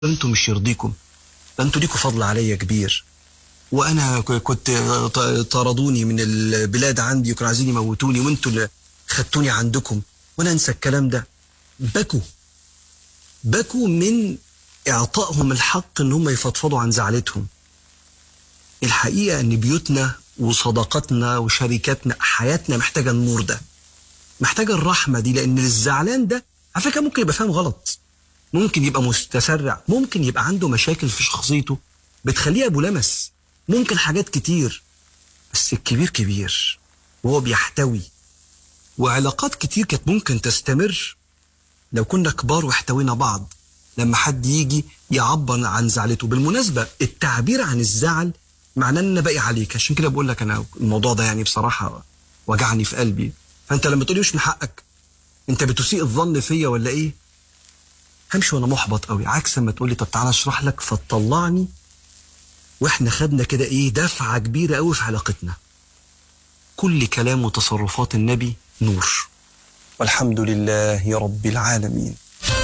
انتوا مش يرضيكم ده انتوا ليكوا فضل عليا كبير وانا ك- كنت ط- طردوني من البلاد عندي وكانوا عايزين يموتوني وانتوا اللي خدتوني عندكم وانا انسى الكلام ده بكوا بكوا من اعطائهم الحق ان هم يفضفضوا عن زعلتهم الحقيقه ان بيوتنا وصداقتنا وشركاتنا حياتنا محتاجه النور ده محتاجه الرحمه دي لان الزعلان ده على فكره ممكن يبقى فاهم غلط ممكن يبقى متسرع ممكن يبقى عنده مشاكل في شخصيته بتخليه ابو لمس ممكن حاجات كتير بس الكبير كبير وهو بيحتوي وعلاقات كتير كانت ممكن تستمر لو كنا كبار واحتوينا بعض لما حد يجي يعبر عن زعلته بالمناسبة التعبير عن الزعل معناه ان انا باقي عليك عشان كده بقول لك انا الموضوع ده يعني بصراحة وجعني في قلبي فانت لما تقولي مش من حقك انت بتسيء الظن فيا ولا ايه همشي وانا محبط قوي عكس ما تقولي طب تعالى اشرح لك فتطلعني واحنا خدنا كده ايه دفعة كبيرة قوي في علاقتنا كل كلام وتصرفات النبي نور والحمد لله رب العالمين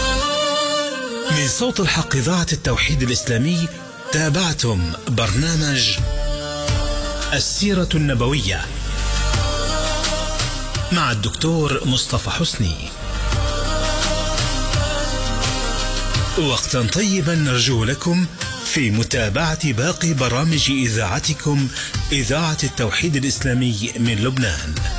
من صوت الحق إذاعة التوحيد الإسلامي تابعتم برنامج السيرة النبوية مع الدكتور مصطفى حسني وقتا طيبا نرجو لكم في متابعة باقي برامج إذاعتكم إذاعة التوحيد الإسلامي من لبنان